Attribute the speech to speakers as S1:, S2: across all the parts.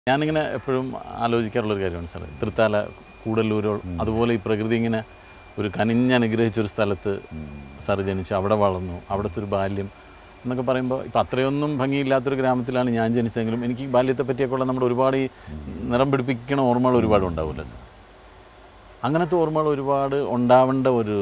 S1: ഞാനിങ്ങനെ എപ്പോഴും ആലോചിക്കാറുള്ളൊരു കാര്യമാണ് സാറേ തൃത്താല കൂടല്ലൂരോ അതുപോലെ ഈ പ്രകൃതി ഇങ്ങനെ ഒരു കനിഞ്ഞ് അനുഗ്രഹിച്ച ഒരു സ്ഥലത്ത് സാറ് ജനിച്ചു അവിടെ വളർന്നു അവിടുത്തെ ഒരു ബാല്യം എന്നൊക്കെ പറയുമ്പോൾ ഇപ്പം അത്രയൊന്നും ഭംഗിയില്ലാത്തൊരു ഗ്രാമത്തിലാണ് ഞാൻ ജനിച്ചതെങ്കിലും എനിക്ക് ഈ ബാല്യത്തെ പറ്റിയൊക്കെയുള്ള നമ്മുടെ ഒരുപാട് ഈ നിറം പിടിപ്പിക്കണ ഓർമ്മകൾ ഒരുപാട് ഉണ്ടാവില്ല സാർ അങ്ങനത്തെ ഓർമ്മകൾ ഒരുപാട് ഉണ്ടാവേണ്ട ഒരു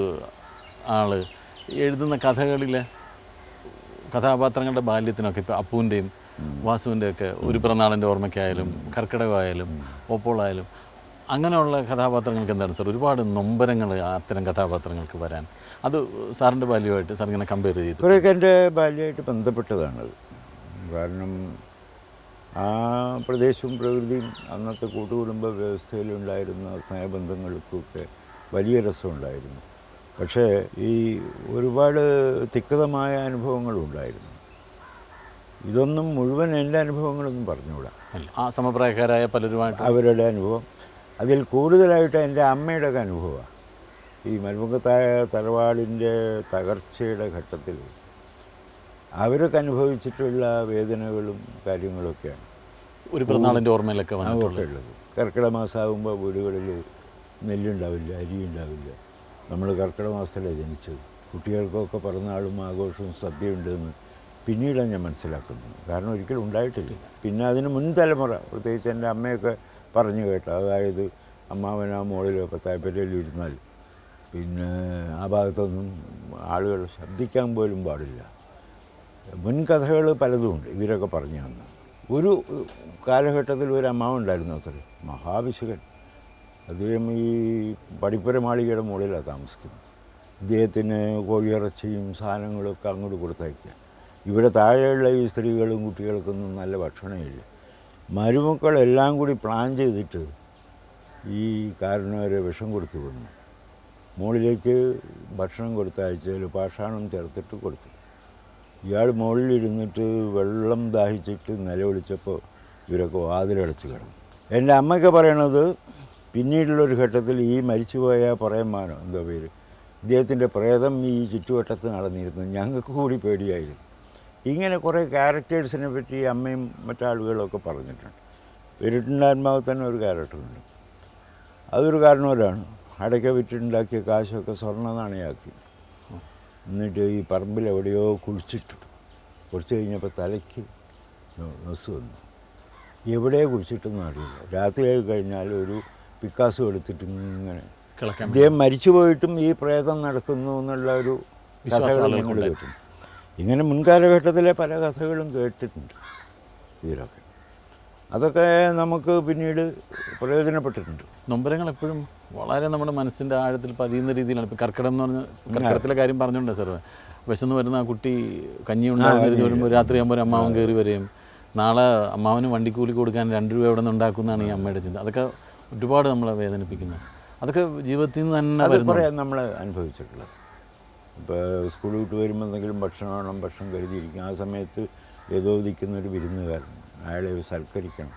S1: ആള് എഴുതുന്ന കഥകളിലെ കഥാപാത്രങ്ങളുടെ ബാല്യത്തിനൊക്കെ ഇപ്പോൾ അപ്പൂൻ്റെയും വാസുവിൻ്റെയും ഒക്കെ ഒരു പിറന്നാളിൻ്റെ ഓർമ്മയ്ക്കായാലും കർക്കിടകമായാലും ഓപ്പോളായാലും അങ്ങനെയുള്ള കഥാപാത്രങ്ങൾക്ക് എന്താണ് സാർ ഒരുപാട് നൊമ്പരങ്ങൾ അത്തരം കഥാപാത്രങ്ങൾക്ക് വരാൻ അത് സാറിൻ്റെ ബാല്യമായിട്ട് സാർ ഇങ്ങനെ കമ്പയർ ചെയ്തു
S2: കുറേയൊക്കെ എൻ്റെ ബാല്യമായിട്ട് ബന്ധപ്പെട്ടതാണത് കാരണം ആ പ്രദേശവും പ്രകൃതിയും അന്നത്തെ കൂട്ടുകുടുംബ വ്യവസ്ഥയിലുണ്ടായിരുന്ന സ്നേഹബന്ധങ്ങൾക്കൊക്കെ വലിയ രസമുണ്ടായിരുന്നു പക്ഷേ ഈ ഒരുപാട് തിക്തമായ അനുഭവങ്ങളുണ്ടായിരുന്നു ഇതൊന്നും മുഴുവൻ എൻ്റെ അനുഭവങ്ങളൊന്നും പറഞ്ഞുകൂടാ
S1: അല്ല ആ സമപ്രായക്കാരായ പലരുമായിട്ട്
S2: അവരുടെ അനുഭവം അതിൽ കൂടുതലായിട്ട് എൻ്റെ അമ്മയുടെ ഒക്കെ അനുഭവമാണ് ഈ മരുമുഖത്തായ തറവാടിൻ്റെ തകർച്ചയുടെ ഘട്ടത്തിൽ അവരൊക്കെ അനുഭവിച്ചിട്ടുള്ള വേദനകളും കാര്യങ്ങളൊക്കെയാണ്
S1: ഒരു പിറന്നാളിൻ്റെ ഓർമ്മയിലൊക്കെ വന്നിട്ടുള്ളത്
S2: അതൊക്കെ ഉള്ളത് കർക്കിടക മാസമാകുമ്പോൾ വീടുകളിൽ നെല്ലുണ്ടാവില്ല അരി ഉണ്ടാവില്ല നമ്മൾ കർക്കിടക മാസത്തിലാണ് ജനിച്ചത് കുട്ടികൾക്കൊക്കെ പിറന്നാളും ആഘോഷവും സദ്യയുണ്ടെന്ന് പിന്നീടാണ് ഞാൻ മനസ്സിലാക്കുന്നത് കാരണം ഒരിക്കലും ഉണ്ടായിട്ടില്ല പിന്നെ അതിന് മുൻ തലമുറ പ്രത്യേകിച്ച് എൻ്റെ അമ്മയൊക്കെ പറഞ്ഞു കേട്ടോ അതായത് അമ്മാവൻ ആ മുകളിലോ പത്തായപ്പറ്റയിൽ ഇരുന്നാൽ പിന്നെ ആ ഭാഗത്തൊന്നും ആളുകൾ ശബ്ദിക്കാൻ പോലും പാടില്ല മുൻകഥകൾ പലതുമുണ്ട് ഇവരൊക്കെ പറഞ്ഞു തന്നു ഒരു കാലഘട്ടത്തിൽ ഒരു അമ്മാവൻ ഉണ്ടായിരുന്നു അത്ര മഹാഭിഷകൻ അദ്ദേഹം ഈ പടിപ്പുര മാളികയുടെ മുകളിലാണ് താമസിക്കുന്നത് ഇദ്ദേഹത്തിന് കോഴിയിറച്ചിയും സാധനങ്ങളൊക്കെ അങ്ങോട്ട് കൊടുത്തയക്കുക ഇവിടെ താഴെയുള്ള ഈ സ്ത്രീകളും കുട്ടികൾക്കൊന്നും നല്ല ഭക്ഷണമില്ല മരുമക്കളെല്ലാം കൂടി പ്ലാൻ ചെയ്തിട്ട് ഈ കാരണവരെ വിഷം കൊടുത്തു വന്നു മുകളിലേക്ക് ഭക്ഷണം കൊടുത്തയച്ചതിൽ പാഷാണം ചേർത്തിട്ട് കൊടുത്തു ഇയാൾ മുകളിലിരുന്നിട്ട് വെള്ളം ദാഹിച്ചിട്ട് നിലവിളിച്ചപ്പോൾ ഇവരൊക്കെ വാതിലടച്ച് കിടന്നു എൻ്റെ അമ്മയ്ക്ക് പറയണത് പിന്നീടുള്ളൊരു ഘട്ടത്തിൽ ഈ മരിച്ചുപോയ പറയന്മാനോ എന്തോ പേര് ഇദ്ദേഹത്തിൻ്റെ പ്രേതം ഈ ചുറ്റുവട്ടത്ത് നടന്നിരുന്നു ഞങ്ങൾക്ക് കൂടി പേടിയായിരുന്നു ഇങ്ങനെ കുറേ ക്യാരക്ടേഴ്സിനെ പറ്റി അമ്മയും മറ്റാളുകളൊക്കെ പറഞ്ഞിട്ടുണ്ട് പെരുട്ടിൻ്റെ തന്നെ ഒരു ക്യാരക്ടറുണ്ട് അതൊരു കാരണവരാണ് അടയ്ക്ക വിറ്റുണ്ടാക്കിയ കാശൊക്കെ സ്വർണ്ണ നാണയമാക്കി എന്നിട്ട് ഈ പറമ്പിൽ എവിടെയോ കുഴിച്ചിട്ടു കുറച്ച് കഴിഞ്ഞപ്പോൾ തലയ്ക്ക് നൊസ് വന്നു എവിടെ കുഴിച്ചിട്ടെന്ന് അറിയില്ല രാത്രിയായി കഴിഞ്ഞാൽ ഒരു പിക്കാസും എടുത്തിട്ട് ഇങ്ങനെ
S1: കിളക്കാൻ
S2: ഇദ്ദേഹം മരിച്ചു പോയിട്ടും ഈ പ്രേതം നടക്കുന്നു എന്നുള്ള ഒരു
S1: വിശ്വാസം
S2: കഥകൾ
S1: ആളുകൾക്ക്
S2: ഞങ്ങൾ
S1: ഉണ്ടായി.
S2: കേട്ടിട്ടുണ്ട് ഇങ്ങനെ മുൻകാലഘട്ടത്തിലെ പല കഥകളും കേട്ടിട്ടുണ്ട് ഇതിലൊക്കെ അതൊക്കെ നമുക്ക് പിന്നീട് പ്രയോജനപ്പെട്ടിട്ടുണ്ട്
S1: നൊമ്പരങ്ങൾ എപ്പോഴും വളരെ നമ്മുടെ മനസ്സിൻ്റെ ആഴത്തിൽ പതിയുന്ന രീതിയിലാണ് ഇപ്പോൾ കർക്കിടം എന്ന് പറഞ്ഞ കർക്കിടത്തിലെ കാര്യം പറഞ്ഞുകൊണ്ട് സാർ വിശന്ന് വരുന്ന ആ കുട്ടി കഞ്ഞി ഉണ്ടാകുന്ന വരുമ്പോൾ രാത്രിയാകുമ്പോൾ ഒരു അമ്മാവൻ കയറി വരെയും നാളെ അമ്മാവന് വണ്ടിക്കൂലി കൊടുക്കാൻ രണ്ട് രൂപ എവിടെ നിന്ന് ഉണ്ടാക്കുന്നതാണ് ഈ അമ്മയുടെ ചിന്ത അതൊക്കെ ഒരുപാട് നമ്മളെ വേദനിപ്പിക്കുന്നത് അതൊക്കെ ജീവിതത്തിൽ നിന്ന് തന്നെ
S2: അത്
S1: വരുന്നു
S2: കുറേ നമ്മൾ അനുഭവിച്ചിട്ടുള്ളത് ഇപ്പോൾ സ്കൂൾ വിട്ട് വരുമ്പോൾ എന്തെങ്കിലും ഭക്ഷണം വേണം ഭക്ഷണം കരുതിയിരിക്കും ആ സമയത്ത് ഏതോ നിൽക്കുന്ന ഒരു വിരുന്നുകാരൻ അയാളെ സൽക്കരിക്കണം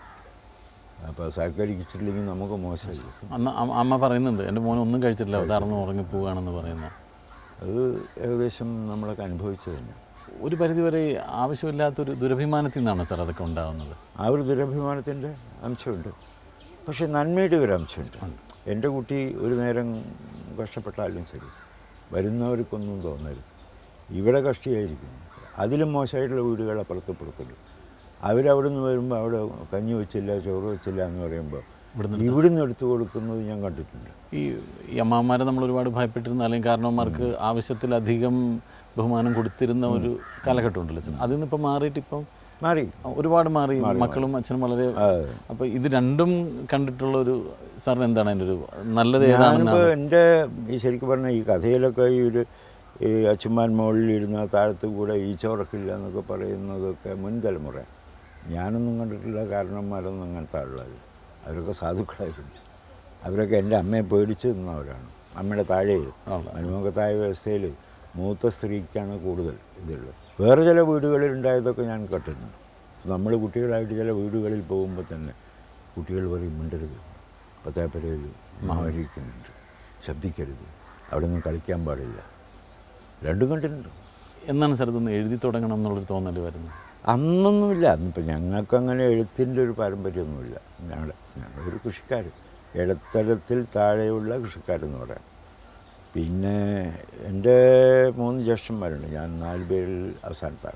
S2: അപ്പോൾ സൽക്കരിച്ചിട്ടില്ലെങ്കിൽ നമുക്ക് മോശമല്ലേ
S1: അന്ന് അമ്മ- അമ്മ പറയുന്നുണ്ട് എൻ്റെ മോൻ ഒന്നും കഴിച്ചിട്ടില്ല ഉദാഹരണം ഉറങ്ങിപ്പോവുകയാണെന്ന് പറയുന്നത്
S2: അത് ഏകദേശം നമ്മളൊക്കെ അനുഭവിച്ചത് തന്നെ
S1: ഒരു പരിധിവരെ ആവശ്യമില്ലാത്തൊരു ദുരഭിമാനത്തിൽ നിന്നാണ് സാർ അതൊക്കെ ഉണ്ടാകുന്നത്
S2: ആ ഒരു ദുരഭിമാനത്തിൻ്റെ അംശമുണ്ട് പക്ഷേ നന്മയുടെ ഒരു അംശമുണ്ട് എൻ്റെ കുട്ടി ഒരു നേരം കഷ്ടപ്പെട്ടാലും ശരി വരുന്നവർക്കൊന്നും തോന്നരുത് ഇവിടെ കഷ്ടിയായിരിക്കും അതിലും മോശമായിട്ടുള്ള വീടുകൾ അപ്പുറത്തപ്പുറത്തുണ്ട് അവരവിടെ നിന്ന് വരുമ്പോൾ അവിടെ കഞ്ഞി വെച്ചില്ല ചോറ് വെച്ചില്ല എന്ന് പറയുമ്പോൾ ഇവിടുന്ന് എടുത്തു കൊടുക്കുന്നത് ഞാൻ കണ്ടിട്ടുണ്ട്
S1: ഈ ഈ അമ്മാവന്മാരെ നമ്മൾ ഒരുപാട് ഭയപ്പെട്ടിരുന്ന അല്ലെങ്കിൽ കാരണവന്മാർക്ക് ആവശ്യത്തിലധികം ബഹുമാനം കൊടുത്തിരുന്ന ഒരു കാലഘട്ടം ഉണ്ടല്ലോ സാർ അതിൽ നിന്നിപ്പോൾ മാറിയിട്ട് ഇപ്പം
S2: മാറി
S1: ഒരുപാട് മാറി മക്കളും അച്ഛനും വളരെ അപ്പോൾ ഇത് രണ്ടും കണ്ടിട്ടുള്ള ഒരു സാറിന് എന്താണ് അതിൻ്റെ ഒരു നല്ലത് ഏതാണെന്നാണ്
S2: ഞാനിപ്പോൾ എൻ്റെ ഈ ശരിക്കും പറഞ്ഞാൽ ഈ കഥയിലൊക്കെ ഈ ഒരു ഈ അച്ചുമാൻ മുകളിലിരുന്ന താഴത്ത് കൂടെ ഈ ചോറക്കില്ല എന്നൊക്കെ പറയുന്നതൊക്കെ മുൻ തലമുറ ഞാനൊന്നും കണ്ടിട്ടില്ല കാരണന്മാരൊന്നും അങ്ങനത്തെ ആളുകൾ അവരൊക്കെ സാധുക്കളായിരുന്നു അവരൊക്കെ എൻ്റെ അമ്മയെ പേടിച്ച് നിന്നവരാണ് അമ്മയുടെ താഴെയിൽ മരുമുഖത്തായ വ്യവസ്ഥയിൽ മൂത്ത സ്ത്രീക്കാണ് കൂടുതൽ ഇതുള്ളത് വേറെ ചില വീടുകളിൽ ഉണ്ടായതൊക്കെ ഞാൻ കേട്ടിട്ടുണ്ട് നമ്മൾ കുട്ടികളായിട്ട് ചില വീടുകളിൽ പോകുമ്പോൾ തന്നെ കുട്ടികൾ പറയും മിണ്ടരുത് പത്താപ്പരയിൽ മഹാരിക്കുന്നുണ്ട് ശബ്ദിക്കരുത് അവിടെ നിന്ന് കളിക്കാൻ പാടില്ല രണ്ടും കണ്ടിട്ടുണ്ട്
S1: എന്നാണ് സാർ ഇതൊന്ന് എഴുതി തുടങ്ങണം എന്നുള്ളൊരു തോന്നൽ വരുന്നത്
S2: അന്നൊന്നുമില്ല അന്നിപ്പോൾ ഞങ്ങൾക്ക് അങ്ങനെ എഴുത്തിൻ്റെ ഒരു പാരമ്പര്യമൊന്നുമില്ല ഞങ്ങളുടെ ഞങ്ങളൊരു കൃഷിക്കാർ ഇടത്തരത്തിൽ താഴെയുള്ള കൃഷിക്കാരെന്ന് പറയാം പിന്നെ എൻ്റെ മൂന്ന് ജ്യേഷ്ഠന്മാരുണ്ട് ഞാൻ നാല് പേരിൽ അവസാനത്താണ്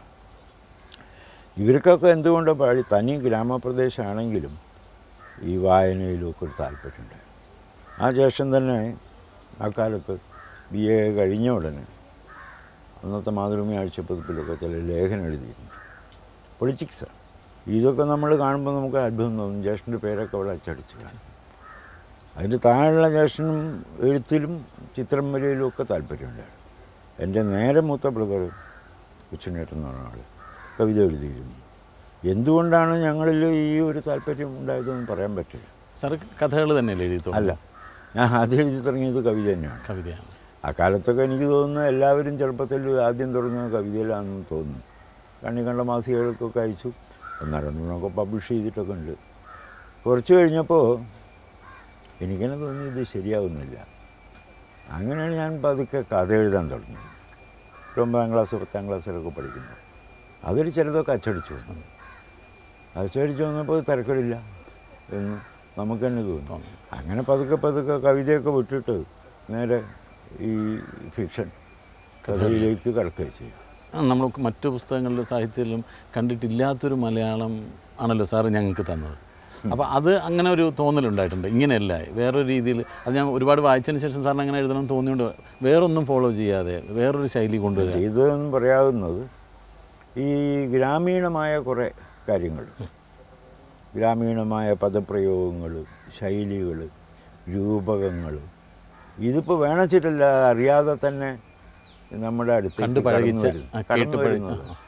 S2: ഇവർക്കൊക്കെ എന്തുകൊണ്ടോ പാടി തനി ഗ്രാമപ്രദേശമാണെങ്കിലും ഈ വായനയിലൊക്കെ ഒരു താല്പര്യമുണ്ട് ആ ജ്യേഷ്ഠൻ തന്നെ ആ കാലത്ത് ബി എ കഴിഞ്ഞ ഉടനെ അന്നത്തെ മാതൃഭൂമി ആഴ്ചപ്പതിപ്പിലൊക്കെ ചില ലേഖനം എഴുതിയിട്ടുണ്ട് പൊളിറ്റിക്സ് ഇതൊക്കെ നമ്മൾ കാണുമ്പോൾ നമുക്ക് അത്ഭുതം തോന്നും ജ്യേഷ്ഠൻ്റെ പേരൊക്കെ അവിടെ അച്ചടിച്ചു കാണും അതിൻ്റെ താഴെയുള്ള ജ്യേഷ്ഠനും എഴുത്തിലും ചിത്രം വരയിലും ഒക്കെ താല്പര്യമുണ്ടായിരുന്നു എൻ്റെ നേരെ മൂത്ത ബ്രദർ കൊച്ചുനേട്ടൻ എന്ന് പറഞ്ഞ ആൾ കവിത എഴുതിയിരുന്നു എന്തുകൊണ്ടാണ് ഞങ്ങളിൽ ഈ ഒരു താല്പര്യം ഉണ്ടായതെന്ന് പറയാൻ പറ്റില്ല
S1: സാറ് കഥകൾ തന്നെയല്ലേ എഴുതി
S2: അല്ല ഞാൻ ആദ്യം എഴുതി തുടങ്ങിയത് കവിത തന്നെയാണ്
S1: കവിതയാണ്
S2: ആ കാലത്തൊക്കെ എനിക്ക് തോന്നുന്നു എല്ലാവരും ചെറുപ്പത്തിൽ ആദ്യം തുടങ്ങുന്ന കവിതയിലാണെന്ന് തോന്നുന്നു കണ്ണി കണ്ട മാസികകൾക്കൊക്കെ അയച്ചു ഒന്നോ രണ്ടെണ്ണമൊക്കെ പബ്ലിഷ് ചെയ്തിട്ടൊക്കെ ഉണ്ട് കുറച്ച് കഴിഞ്ഞപ്പോൾ എനിക്കെന്നെ തോന്നി ഇത് ശരിയാവുന്നില്ല അങ്ങനെയാണ് ഞാൻ പതുക്കെ കഥ എഴുതാൻ തുടങ്ങിയത് ഒരു ഒമ്പതാം ക്ലാസ് പത്താം ക്ലാസ്സിലൊക്കെ പഠിക്കുന്നു അതിൽ ചിലതൊക്കെ അച്ചടിച്ചു വന്നു അച്ചടിച്ചു വന്നപ്പോൾ തിരക്കടില്ല എന്ന് നമുക്ക് തന്നെ തോന്നി അങ്ങനെ പതുക്കെ പതുക്കെ കവിതയൊക്കെ വിട്ടിട്ട് നേരെ ഈ ഫിക്ഷൻ കഥയിലേക്ക് കടക്കുകയും ചെയ്യും
S1: ആ, നമ്മൾ മറ്റു പുസ്തകങ്ങളിലും സാഹിത്യത്തിലും കണ്ടിട്ടില്ലാത്തൊരു മലയാളം ആണല്ലോ സാറ് ഞങ്ങൾക്ക് തന്നത് അപ്പോൾ അത് അങ്ങനെ ഒരു തോന്നലുണ്ടായിട്ടുണ്ട് ഇങ്ങനെയല്ല വേറൊരു രീതിയിൽ അത് ഞാൻ ഒരുപാട് വായിച്ചതിന് ശേഷം സാറിന് അങ്ങനെ എഴുതണം തോന്നിയുണ്ട് വേറൊന്നും ഫോളോ ചെയ്യാതെ വേറൊരു ശൈലി കൊണ്ടുവരിക
S2: ചെയ്തതെന്ന് പറയാവുന്നത് ഈ ഗ്രാമീണമായ കുറേ കാര്യങ്ങൾ ഗ്രാമീണമായ പദപ്രയോഗങ്ങൾ ശൈലികൾ രൂപകങ്ങൾ ഇതിപ്പോൾ വേണച്ചിട്ടില്ല അറിയാതെ തന്നെ നമ്മുടെ അടുത്ത്
S1: കണ്ട് പഴകിച്ച ആ, കേട്ട് പഴകി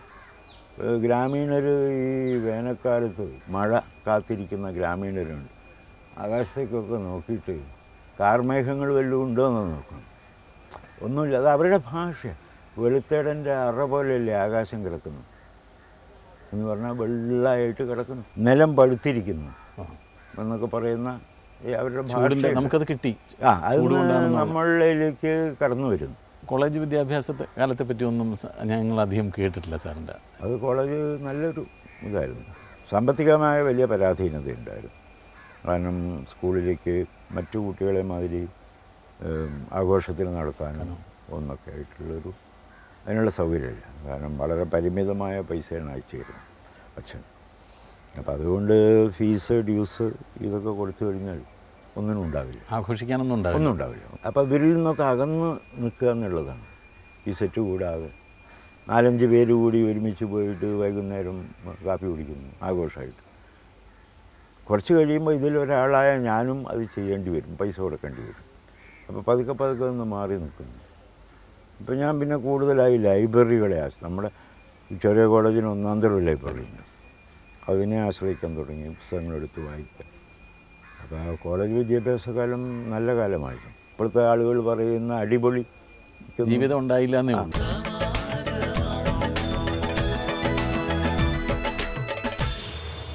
S2: ഗ്രാമീണർ ഈ വേനൽക്കാലത്ത് മഴ കാത്തിരിക്കുന്ന ഗ്രാമീണരുണ്ട് ആകാശത്തേക്കൊക്കെ നോക്കിയിട്ട് കാർമേഘങ്ങൾ വല്ലതും ഉണ്ടോ എന്ന് നോക്കണം ഒന്നുമില്ല അത് അവരുടെ ഭാഷ വെളുത്തേടൻ്റെ അറ പോലെയല്ലേ ആകാശം കിടക്കുന്നു എന്ന് പറഞ്ഞാൽ വെള്ളമായിട്ട് കിടക്കുന്നു നിലം പഴുത്തിരിക്കുന്നു
S1: ആ.
S2: എന്നൊക്കെ പറയുന്ന ഈ അവരുടെ
S1: ചൂടിൻ്റെ
S2: ഭാഷ
S1: നമുക്കത് കിട്ടി
S2: ആ അത്
S1: ചൂടുകൊണ്ടാണെന്ന്
S2: നമ്മളിലേക്ക് കടന്നു വരുന്നു
S1: കോളേജ് വിദ്യാഭ്യാസത്തെ കാലത്തെ പറ്റി ഒന്നും സ- ഞങ്ങൾ അധികം കേട്ടിട്ടില്ല സാറിൻ്റെ
S2: അത് കോളേജ് നല്ലൊരു ഇതായിരുന്നു സാമ്പത്തികമായ വലിയ പരാധീനതയുണ്ടായിരുന്നു കാരണം സ്കൂളിലേക്ക് മറ്റു കുട്ടികളെ മാതിരി ഏം, ആഘോഷത്തിന് നടത്താനും ഒന്നൊക്കെ ആയിട്ടുള്ളൊരു അതിനുള്ള സൗകര്യമില്ല കാരണം വളരെ പരിമിതമായ പൈസയാണ് അയച്ചിരുന്നത് അച്ഛൻ അപ്പം അതുകൊണ്ട് ഫീസ് ഡ്യൂസ് ഇതൊക്കെ കൊടുത്തു കഴിഞ്ഞാൽ ഒന്നിനും ഉണ്ടാവില്ല
S1: ആഘോഷിക്കാനൊന്നും ഉണ്ടാവില്ല
S2: ഒന്നും ഉണ്ടാവില്ല അപ്പോൾ ഇവരിൽ നിന്നൊക്കെ അകന്ന് നിൽക്കുക എന്നുള്ളതാണ് ഈ സെറ്റ് കൂടാതെ നാലഞ്ച് പേര് കൂടി ഒരുമിച്ച് പോയിട്ട് വൈകുന്നേരം കാപ്പി കുടിക്കുന്നു ആഘോഷമായിട്ട് കുറച്ച് കഴിയുമ്പോൾ ഇതിലൊരാളായ ഞാനും അത് ചെയ്യേണ്ടി വരും പൈസ കൊടുക്കേണ്ടി വരും അപ്പോൾ പതുക്കെ പതുക്കെ ഒന്ന് മാറി നിൽക്കുന്നു ഇപ്പം ഞാൻ പിന്നെ കൂടുതലായി ലൈബ്രറികളെ ആശ്ര നമ്മുടെ ഈ ചെറിയ കോളേജിന് ഒന്നാം തരം ലൈബ്രറി ഉണ്ട് അതിനെ ആശ്രയിക്കാൻ തുടങ്ങി പുസ്തകങ്ങളെടുത്ത് വായിക്കാൻ അപ്പോൾ ആ കോളേജ് വിദ്യാഭ്യാസ കാലം നല്ല കാലമായിരുന്നു ഇപ്പോഴത്തെ ആളുകൾ പറയുന്ന അടിപൊളി
S1: ജീവിതം ഉണ്ടായില്ല എന്നേ ഉള്ളൂ